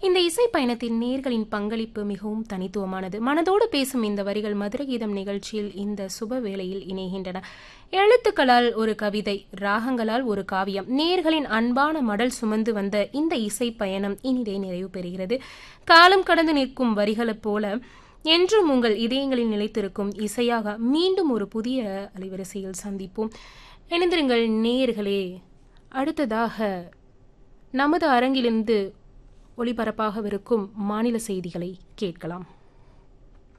இந்த இசை பயணத்தின் நேர்களின் பங்களிப்பு மிகவும் தனித்துவமானது மனதோடு பேசும் இந்த வரிகள் மதுரை கீதம் நிகழ்ச்சியில் இந்த சுப வேளையில் இணைகின்றன எழுத்துக்களால் ஒரு கவிதை ராகங்களால் ஒரு காவியம் நேர்களின் அன்பான மடல் சுமந்து வந்த இந்த இசை பயணம் இனிதே நிறைவு பெறுகிறது காலம் கடந்து நிற்கும் வரிகளைப் போல என்றும் உங்கள் இதயங்களில் நிலைத்திருக்கும் இசையாக மீண்டும் ஒரு புதிய அலைவரிசையில் சந்திப்போம் இணைந்திருங்கள் நேயர்களே அடுத்ததாக நமது அரங்கிலிருந்து ஒளிபரப்பாகவிருக்கும் மாநில செய்திகளை கேட்கலாம்